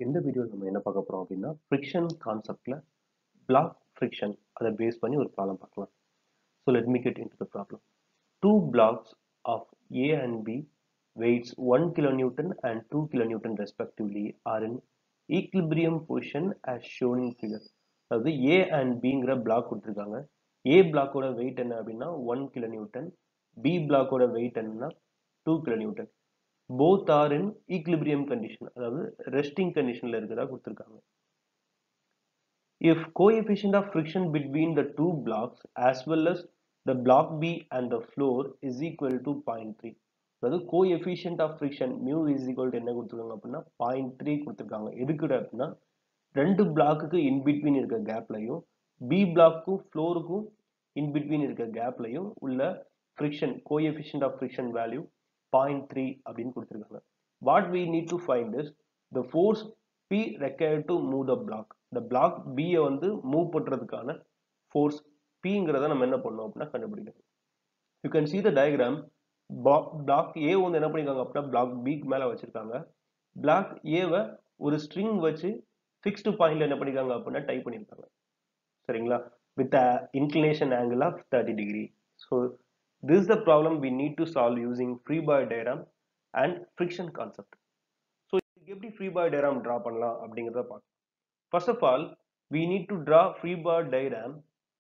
இந்த வீடியோ நம்ம என்ன பார்க்க போறோம் அப்படின்னா ஃப்ரிக்ஷன் கான்செப்ட்ல பிளாக் ஃப்ரிக்ஷன் அதை பேஸ் பண்ணி ஒரு ப்ராப்ளம் பார்க்கலாம் so let me get in to the problem two blocks of A and B weights one kilonewton and two kilonewton respectively are in equilibrium position as shown in figure அதாவது A and பிங்கிற black கொடுத்துருக்காங்க ஏ பிளாக்கோட weight என்ன அப்படின்னா one kilonewton B பிளாக்கோட weight என்னன்னா two kilonewton both are in equilibrium condition அதாவது resting கண்டிஷன்ல இருக்கிறதா கொடுத்துருக்காங்க if coefficient of friction between the two blocks as well as the block B and the floor is equal to point three அதாவது coefficient of friction mu is equal to என்ன கொடுத்துருக்காங்க அப்படின்னா point three கொடுத்துருக்காங்க எதுக்கு அப்படின்னா ரெண்டு பிளாக்குக்கு in between இருக்க கேப்லையும் B பிளாக்கும் ஃப்ளோருக்கும் in between இருக்க கேப்லையும் உள்ள friction coefficient of friction value point three அப்படின்னு கொடுத்துருக்காங்க what we need to find is the force P required to move the block இந்த பிளாக் பியை வந்து மூவ் பண்ணுறதுக்கான ஃபோர்ஸ் பிங்கிறத நம்ம என்ன பண்ணோம் அப்படின்னா கண்டுபிடிக்கணும் you can see the diagram block A வந்து என்ன பண்ணிருக்காங்க அப்படின்னா பிளாக் பிக்கு மேலே வச்சிருக்காங்க பிளாக் ஏவை ஒரு ஸ்ட்ரிங் வச்சு ஃபிக்ஸ்டு பாயிண்ட்ல என்ன பண்ணிருக்காங்க அப்படின்னா டைப் பண்ணியிருக்காங்க சரிங்களா with inclination angle of thirty degree so this is the problem we need to solve using free body diagram and friction concept so இதுக்கு எப்படி free body diagram draw பண்ணலாம் அப்படிங்கிறத பார்க்கலாம் first of all we need to draw free body diagram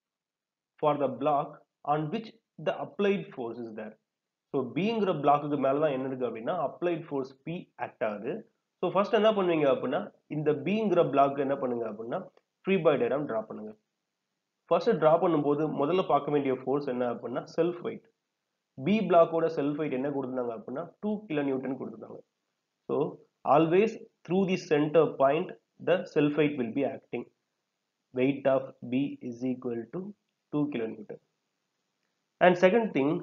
for the block on which the applied force is there so பிங்கிற பிளாக்குக்கு மேலே தான் என்ன இருக்கு அப்படின்னா அப்ளைட் ஃபோர்ஸ் பி ஆக்ட் ஆகுது ஸோ ஃபர்ஸ்ட் என்ன பண்ணுவீங்க அப்படின்னா இந்த பிங்கிற பிளாக் என்ன பண்ணுங்க அப்படின்னா ஃப்ரீ பாய் டயராம் ட்ரா பண்ணுங்க ஃபர்ஸ்ட் ட்ரா பண்ணும்போது முதல்ல பார்க்க வேண்டிய ஃபோர்ஸ் என்ன அப்படின்னா செல்ஃப் வெயிட் பி பிளாக்கோட செல்ஃப் வெயிட் என்ன கொடுத்துருந்தாங்க அப்படின்னா டூ கிலோ நியூட்டன் கொடுத்துருந்தாங்க so always through the center point the self weight will be acting weight of B is equal to two kilo newton and second thing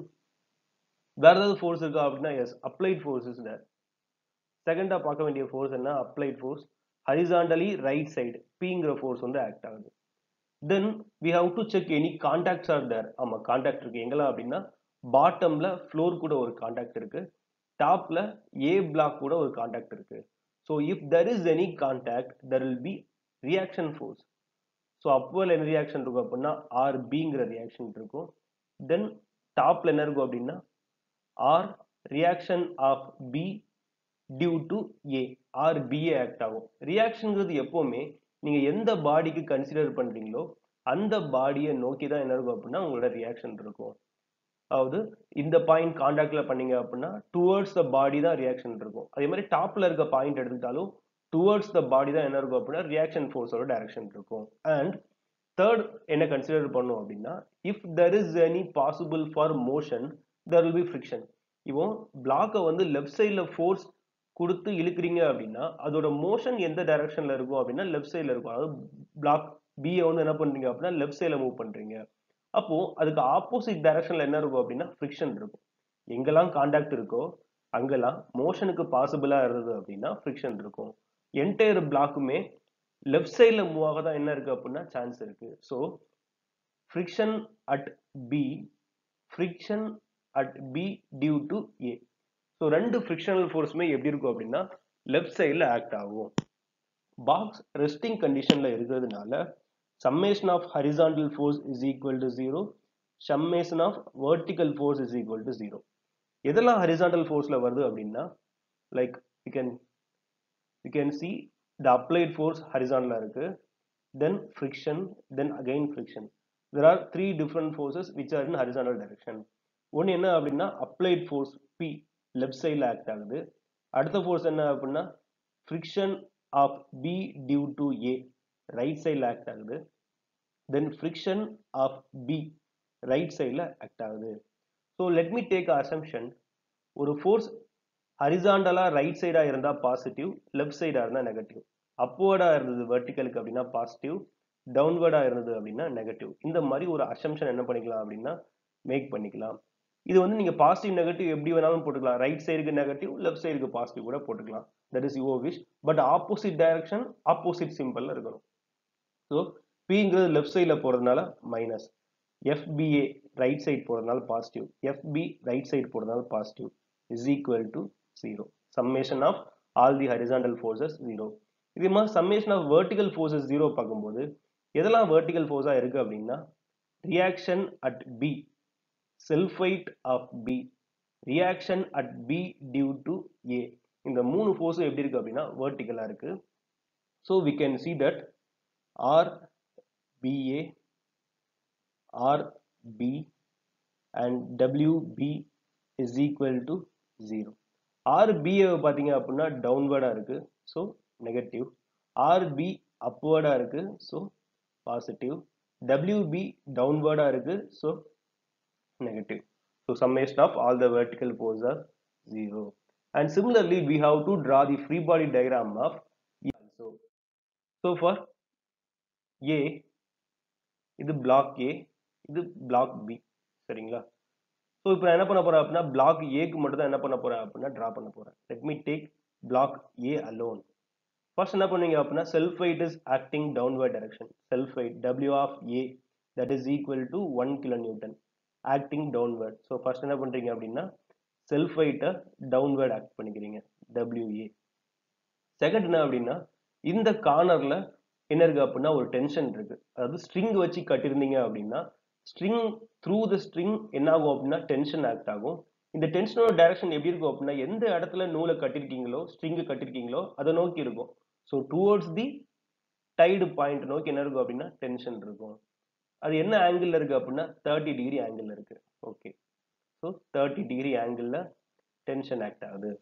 வேற ஏதாவது force இருக்கா அப்படின்னா yes applied force is there செகண்டா பார்க்க வேண்டிய force என்ன applied force horizontally right side பிங்கிற force வந்து ஆக்ட் ஆகுது then we have to check any contacts are there ஆமா கான்டாக்ட் இருக்கு எங்கெல்லாம் அப்படின்னா பாட்டம்ல ஃப்ளோர் கூட ஒரு கான்டாக்ட் இருக்கு டாப்ல ஏ பிளாக் கூட ஒரு கான்டாக்ட் இருக்கு so if there is any contact there will be reaction force so அப்போல என்ன ரியாக்ஷன் இருக்கும் அப்படின்னா ஆர் பிங்கிற ரியாக்ஷன் இருக்கும் தென் டாப்ல என்ன இருக்கும் அப்படின்னா R reaction of B due to A R BA act ஆகும் ரியாக்ஷன்ங்கிறது எப்பவுமே நீங்க எந்த பாடிக்கு கன்சிடர் பண்றீங்களோ அந்த பாடியை நோக்கி தான் என்ன இருக்கும் அப்படின்னா உங்களோட ரியாக்ஷன் இருக்கும் அதாவது இந்த பாயிண்ட் காண்டாக்ட்ல பண்ணீங்க அப்படின்னா டுவர்ட்ஸ் த பாடி தான் ரியாக்ஷன் இருக்கும் அதே மாதிரி டாப்ல இருக்க பாயிண்ட் எடுத்துக்கிட்டாலும் டுவர்ட்ஸ் த பாடி தான் என்ன இருக்கும் அப்படின்னா ரியாக்ஷன் ஃபோர்ஸோட டைரக்ஷன் இருக்கும் அண்ட் தேர்ட் என்ன கன்சிடர் பண்ணும் அப்படின்னா if there is any possible for motion there will be friction இப்போ பிளாக்கை வந்து லெஃப்ட் சைடில் ஃபோர்ஸ் கொடுத்து இழுக்கிறீங்க அப்படின்னா அதோட மோஷன் எந்த டைரக்ஷன்ல இருக்கும் அப்படின்னா லெஃப்ட் சைடில் இருக்கும் அதாவது பிளாக் பியை வந்து என்ன பண்றீங்க அப்படின்னா லெஃப்ட் சைடில் மூவ் பண்றீங்க அப்போ அதுக்கு ஆப்போசிட் டைரக்ஷன்ல என்ன இருக்கும் அப்படின்னா ஃப்ரிக்ஷன் இருக்கும் எங்கெல்லாம் காண்டாக்ட் இருக்கோ அங்கெல்லாம் மோஷனுக்கு பாசிபிளா இருந்தது அப்படின்னா ஃப்ரிக்ஷன் இருக்கும் என்டையர் பிளாக்குமே லெஃப்ட் சைடில் மூவ் ஆக தான் என்ன இருக்கு அப்படின்னா சான்ஸ் இருக்கு so friction at B friction at B due to A so ரெண்டு ஃப்ரிக்ஷனல் ஃபோர்ஸுமே எப்படி இருக்கும் அப்படின்னா லெஃப்ட் சைடில் ஆக்ட் ஆகும் பாக்ஸ் ரெஸ்டிங் கண்டிஷனில் இருக்கிறதுனால summation of horizontal force is equal to zero summation of vertical force is equal to zero எதெல்லாம் ஹரிசாண்டல் ஃபோர்ஸில் வருது அப்படின்னா like you can you can see the applied force ஹரிசாண்டலாக இருக்கு then friction then again friction there are three different forces which are in horizontal direction ஒன்று என்ன அப்படின்னா applied force P left சைடில் ஆக்ட் ஆகுது அடுத்த ஃபோர்ஸ் என்ன அப்படின்னா friction of B due to A right சைடில் ஆக்ட் ஆகுது then friction of B right சைடில் ஆக்ட் ஆகுது so let me take assumption ஒரு ஃபோர்ஸ் ஹரிசாண்டலாக ரைட் சைடாக இருந்தால் பாசிட்டிவ் லெஃப்ட் சைடாக இருந்தால் நெகட்டிவ் அப்வர்டாக இருந்தது வெர்டிக்கலுக்கு அப்படின்னா பாசிட்டிவ் டவுன்வர்டாக இருந்தது அப்படின்னா நெகட்டிவ் இந்த மாதிரி ஒரு அசம்ஷன் என்ன பண்ணிக்கலாம் அப்படின்னா மேக் பண்ணிக்கலாம் இது வந்து நீங்க பாசிட்டிவ் நெகட்டிவ் எப்படி வேணாலும் போட்டுக்கலாம் ரைட் சைடுக்கு நெகட்டிவ் லெஃப்ட் சைடுக்கு பாசிட்டிவ் கூட போட்டுக்கலாம் that is your wish but opposite direction opposite சிம்பிள்ல இருக்கணும் ஸோ பிங்கிறது லெஃப்ட் சைடில் போகிறதுனால மைனஸ் எஃபிஏ ரைட் சைடு போகிறதுனால பாசிட்டிவ் எஃபி ரைட் சைடு போகிறதுனால positive is equal to zero summation of all the horizontal forces 0 இதே மாதிரி summation of vertical forces zero பார்க்கும்போது எதெல்லாம் வெர்டிகல் ஃபோர்ஸாக இருக்குது அப்படின்னா reaction at B self weight of B reaction at B due to A இந்த மூணு ஃபோர்ஸும் எப்படி இருக்கு அப்படின்னா வெர்டிகலாக இருக்கு so we can see that R BA R B and W B is equal to zero R BA பார்த்தீங்க அப்படின்னா டவுன்வேர்டாக இருக்கு ஸோ நெகட்டிவ் ஆர் பி அப்வேர்டாக இருக்கு ஸோ பாசிட்டிவ் டபிள்யூபி டவுன்வேர்டாக இருக்கு so negative. So summation of all the vertical forces are zero. And similarly, we have to draw the free body diagram of E also. So for A, இது block A, இது block B. சரிங்களா so இப்போ நான் என்ன பண்ண போறேன் அப்படின்னா block ஏக்கு மட்டும் தான் என்ன பண்ண போறேன் அப்படின்னா ட்ரா பண்ண போறேன் let me take block A alone first என்ன பண்ணுவீங்க அப்படின்னா self weight is acting downward direction self weight W of A that is equal to one kilo newton acting downward so first என்ன பண்றீங்க அப்படின்னா செல்ஃப் வெயிட்டை downward act பண்ணிக்கிறீங்க WA second என்ன அப்படின்னா இந்த கார்னர்ல என்ன இருக்கு அப்படின்னா ஒரு டென்ஷன் இருக்கு அதாவது ஸ்ட்ரிங் வச்சு கட்டியிருந்தீங்க அப்படின்னா ஸ்ட்ரிங் த்ரூ த ஸ்ட்ரிங் என்ன ஆகும் அப்படின்னா டென்ஷன் ஆக்ட் ஆகும் இந்த டென்ஷனோட டைரக்ஷன் எப்படி இருக்கும் அப்படின்னா எந்த இடத்துல நூலை கட்டிருக்கீங்களோ ஸ்ட்ரிங்கு கட்டிருக்கீங்களோ அதை நோக்கி இருக்கும் so towards the tied point நோக்கி என்ன இருக்கும் அப்படின்னா டென்ஷன் இருக்கும் அது என்ன ஆங்கிள் இருக்கு அப்படின்னா தேர்ட்டி டிகிரி ஆங்கிள் இருக்கு okay so thirty degree angle tension act ஆகுது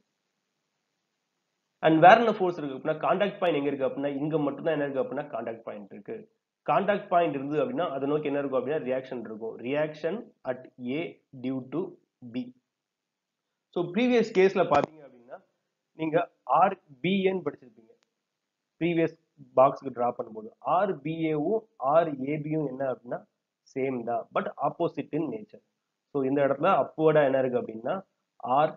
அண்ட் வேற என்ன ஃபோர்ஸ் இருக்கு அப்படின்னா கான்டாக்ட் பாயிண்ட் எங்க இருக்கு அப்படின்னா இங்க மட்டும் தான் என்ன இருக்கு அப்படின்னா கான்டாக்ட் பாயிண்ட் இருக்கு கான்டாக்ட் பாயிண்ட் இருந்தது அப்படின்னா அதை நோக்கி என்ன இருக்கும் அப்படின்னா ரியாக்ஷன் இருக்கும் reaction at A due to B so previous கேஸ்ல பாத்தீங்க அப்படின்னா நீங்க ஆர் பிஏன்னு படிச்சிருப்பீங்க ப்ரீவியஸ் பாக்ஸுக்கு ட்ரா பண்ணும்போது ஆர் பிஏவும் ஆர் ஏபியும் என்ன அப்படின்னா சேம் தான் but opposite in nature so இந்த இடத்துல அப்போட என்ன இருக்கு அப்படின்னா ஆர்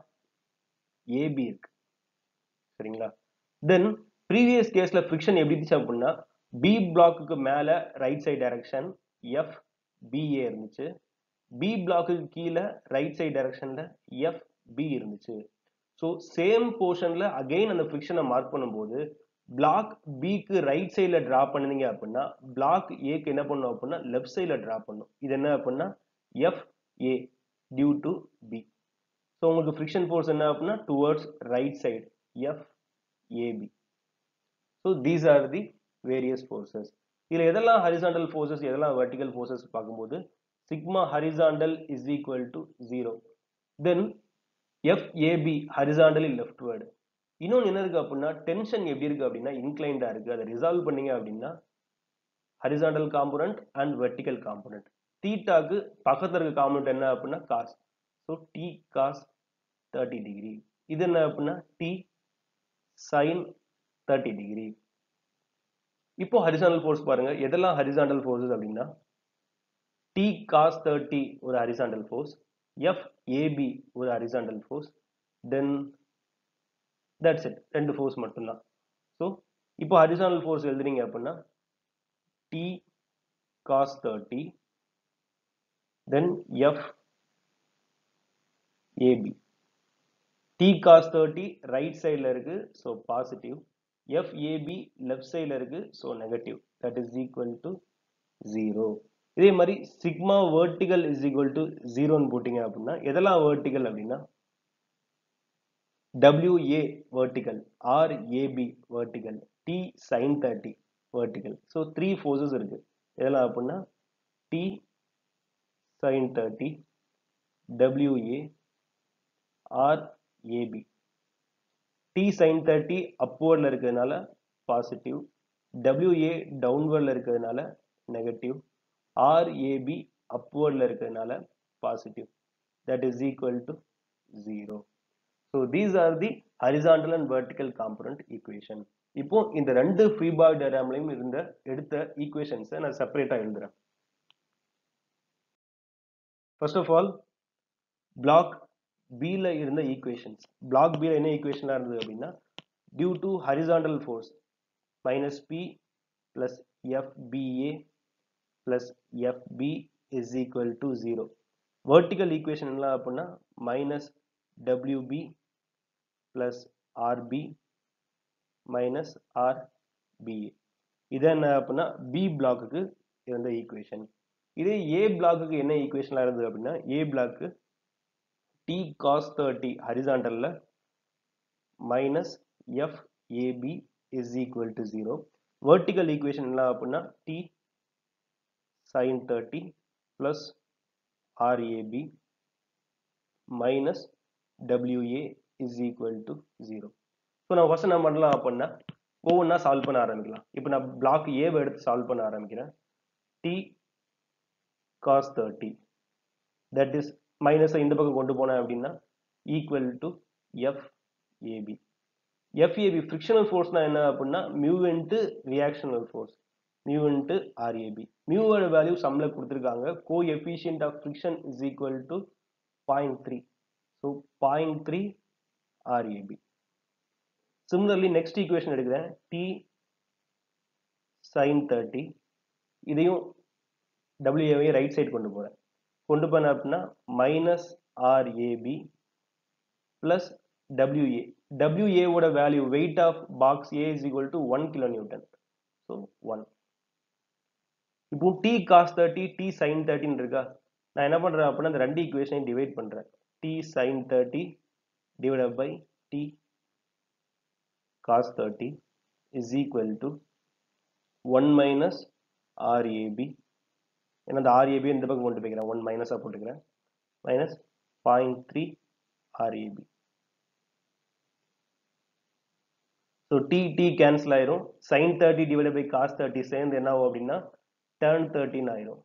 ஏபி இருக்கு சரிங்களா தென் ப்ரீவியஸ் கேஸ்ல ஃபிக்ஷன் எப்படி இருந்துச்சு அப்படின்னா பி பிளாக்குக்கு மேல right side direction F BA இருந்துச்சு பி பிளாக்குக்கு கீழே ரைட் சைடு டைரக்ஷன்ல எஃப் பி இருந்துச்சு ஸோ சேம் போர்ஷன்ல அகைன் அந்த ஃபிக்ஷனை மார்க் பண்ணும்போது பிளாக் பிக்கு ரைட் சைடில் ட்ரா பண்ணுனீங்க அப்படின்னா பிளாக் ஏக்கு என்ன பண்ணும் அப்படின்னா லெஃப்ட் சைடில் ட்ரா பண்ணும் இது என்ன அப்படின்னா F A due to B so உங்களுக்கு ஃப்ரிக்ஷன் ஃபோர்ஸ் என்ன அப்படின்னா towards right side F AB so these are the various forces இதில் எதெல்லாம் ஹரிசாண்டல் ஃபோர்ஸஸ் எதெல்லாம் வெர்டிகல் ஃபோர்ஸஸ் பார்க்கும்போது sigma horizontal is equal to zero then F AB horizontally leftward இன்னொன்று என்ன இருக்கு அப்படின்னா டென்ஷன் எப்படி இருக்கு அப்படின்னா இன்க்ளைண்டா இருக்கு அதை ரிசால்வ் பண்ணீங்க அப்படின்னா horizontal component and vertical component தீட்டாக்கு பக்கத்துல இருக்க காம்பனண்ட் என்ன அப்படின்னா cos so T cos thirty degree இது என்ன அப்படின்னா டி சைன் தேர்ட்டி டிகிரி இப்போ ஹரிசாண்டல் ஃபோர்ஸ் பாருங்க எதெல்லாம் ஹரிசாண்டல் ஃபோர்ஸஸ் அப்படின்னா டி காஸ் தேர்ட்டி ஒரு ஹரிசாண்டல் ஃபோர்ஸ் எஃப் ஏபி ஒரு horizontal force then that's it ரெண்டு ஃபோர்ஸ் மட்டும்தான் ஸோ இப்போ ஹரிசானல் ஃபோர்ஸ் எழுதுறீங்க அப்படின்னா T cos thirty then F AB T cos thirty right சைடில் இருக்கு so positive F AB left சைடில் இருக்கு so negative that is equal to zero இதே மாதிரி sigma vertical is equal to ஜீரோன்னு போட்டிங்க அப்படின்னா எதெல்லாம் வேர்டிகல் அப்படின்னா WA vertical, RAB vertical, T sin 30 vertical. So three forces இருக்கு இதெல்லாம் அப்படின்னா T sin 30, WA, RAB. T sin 30 upwardல இருக்கிறதுனால பாசிட்டிவ் WA டவுன்வர்ட்ல இருக்கிறதுனால நெகட்டிவ் RAB upwardல இருக்கிறதுனால positive that is equal to 0. So these are the horizontal and vertical component equation இப்போ இந்த ரெண்டு ஃப்ரீபாய் டயராம்லையும் இருந்த எடுத்த ஈக்குவேஷன்ஸை நான் செப்பரேட்டாக எழுதுறேன் ஃபர்ஸ்ட் ஆஃப் ஆல் பிளாக் பியில் இருந்த ஈக்குவேஷன்ஸ் பிளாக் பியில் என்ன ஈக்குவேஷனாக இருந்தது அப்படின்னா due to horizontal force minus P plus FBA plus FB is equal to zero vertical equation என்ன அப்படின்னா minus WB plus RB minus RA BA இது என்ன அப்படின்னா பி பிளாக்குக்கு இருந்த ஈக்குவேஷன் இதே ஏ பிளாக்குக்கு என்ன ஈக்குவேஷன்லாம் இருந்தது அப்படின்னா A block T cos thirty ஹரிசாண்டல்ல minus F AB is equal to zero vertical equation என்ன அப்படின்னா T sine thirty plus RAB minus WA is equal to zero so நம்ம ஃபஸ்ட் என்ன பண்ணலாம் அப்படின்னா ஒவ்வொன்றா சால்வ் பண்ண ஆரம்பிக்கலாம் இப்போ நான் பிளாக் ஏவை எடுத்து சால்வ் பண்ண ஆரம்பிக்கிறேன் T cos thirty that is மைனஸை இந்த பக்கம் கொண்டு போனேன் அப்படின்னா equal to F AB FAB frictional ஃபோர்ஸ்னா என்ன அப்படின்னா mu into reactional force mu into RAB மியூவோட வேல்யூ சம்ல கொடுத்துருக்காங்க coefficient of friction is equal to point three so point three RAB similarly next equation எடுக்கிறேன் டி சைன் தேர்ட்டி இதையும் டபிள்யூஏவை right side கொண்டு போகிறேன் கொண்டு போனேன் அப்படின்னா மைனஸ் ஆர்ஏபி ப்ளஸ் டபிள்யூஏ டபிள்யூஏவோட value wait of box A is equal to one kilo newton so one இப்போ T cos thirty T sine தேர்ட்டின்னு இருக்கா நான் என்ன பண்ணுறேன் அப்படின்னா அந்த ரெண்டு ஈக்குவேஷனையும் டிவைட் பண்ணுறேன் T sine thirty divide by T cos 30 is equal to 1 minus RAB ஏன்னா அந்த RAB இந்த பக்கம் கொண்டு போய்க்கிறேன் 1 மைனஸாக போட்டுக்கிறேன் minus point three RAB so T T cancel ஆயிரும் sine thirty divide by cos thirty சேர்ந்து என்ன ஆகும் அப்படின்னா டேர்ன் தேர்ட்டின் ஆயிரும்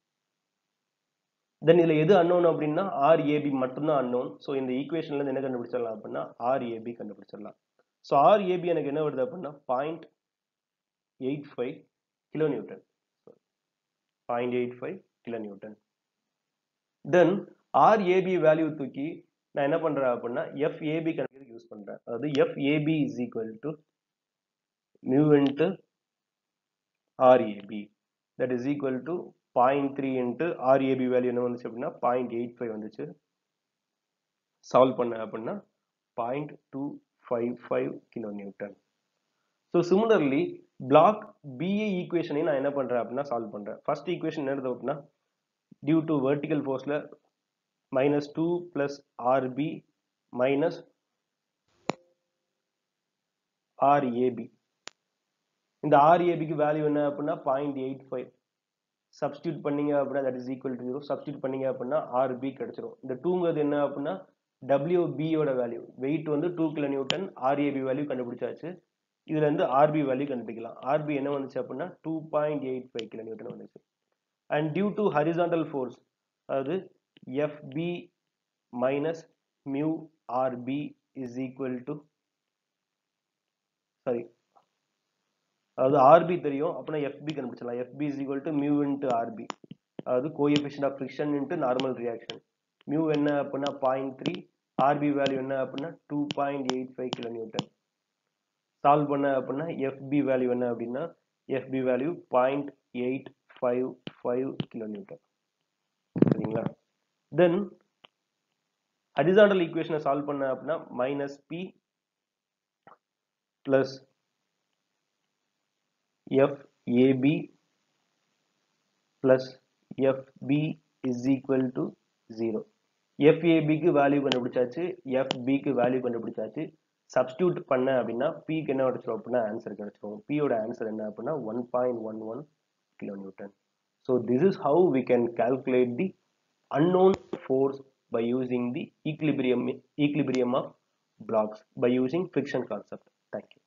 தென் இதில் எது அன்னோன் அப்படின்னா ஆர்ஏபி மட்டும்தான் அன்னோன் ஸோ இந்த ஈக்குவேஷன்லேருந்து என்ன கண்டுபிடிச்சிடலாம் அப்படின்னா ஆர்ஏபி கண்டுபிடிச்சிடலாம் ஸோ ஆர்ஏபி எனக்கு என்ன வருது அப்படின்னா point eight five kilo newton point eight five kilo newton then RAB value தூக்கி நான் என்ன பண்ணுறேன் அப்படின்னா எஃப்ஏபி கணக்கு யூஸ் பண்ணுறேன் அதாவது FAB is equal to mu into RAB that is equal to point three into RAB value என்ன வந்துச்சு அப்படின்னா பாயிண்ட் எயிட் ஃபைவ் வந்துச்சு சால்வ் பண்ண அப்படின்னா point two five five kilo newton so similarly block BA ஈக்குவேஷனையும் நான் என்ன பண்ணுறேன் அப்படின்னா சால்வ் பண்ணுறேன் ஃபர்ஸ்ட் ஈக்குவேஷன் என்ன எடுத்தோம் அப்படின்னா டியூ டு வெர்டிக்கல் ஃபோர்ஸில் minus two plus RB minus RAB இந்த ஆர்ஏபிக்கு வேல்யூ என்ன அப்படின்னா பாயிண்ட் எயிட் ஃபைவ் சப்ஸ்டியூட் பண்ணீங்க அப்படின்னா that is equal to zero substitute பண்ணீங்க அப்படின்னா ஆர்பி கிடைச்சிரும் இந்த டூங்கிறது என்ன அப்படின்னா டபிள்யூபியோட வேல்யூ வெயிட் வந்து two kilo newton RAB value கண்டுபிடிச்சாச்சு இதுல இருந்து ஆர்பி வேல்யூ கண்டுபிடிக்கலாம் ஆர்பி என்ன வந்துச்சு அப்படின்னா two point eight five kilo newton வந்துச்சு and due to horizontal force அதாவது FB minus mu RB is equal to sorry அதாவது ஆர்பி தெரியும் அப்படின்னா எஃப்பி கண்டுபிடிச்சலாம் FB is equal to mu into RB அதாவது coefficient of friction into normal reaction mu என்ன அப்படின்னா point three RB value என்ன அப்படின்னா two point eight five kilo newton solve பண்ண அப்படின்னா எஃப்பி வேல்யூ என்ன அப்படின்னா FB value point eight five five kilo newton சரிங்களா தென் ஹரிசாண்டல் ஈக்குவேஷனை சால்வ் பண்ண அப்படின்னா minus P plus F AB plus FB is equal to zero எஃப்ஏபிக்கு value கண்டுபிடிச்சாச்சு எஃப்பிக்கு வேல்யூ கண்டுபிடிச்சாச்சு சப்ஸ்டியூட் பண்ண அப்படின்னா பிக்கு என்ன கிடைச்சிரும் அப்படின்னா ஆன்சர் கிடைச்சிரும் பியோட ஆன்சர் என்ன அப்படின்னா one point one one kilo newton so this is how we can calculate the unknown force by using the equilibrium equilibrium of blocks by using friction concept thank you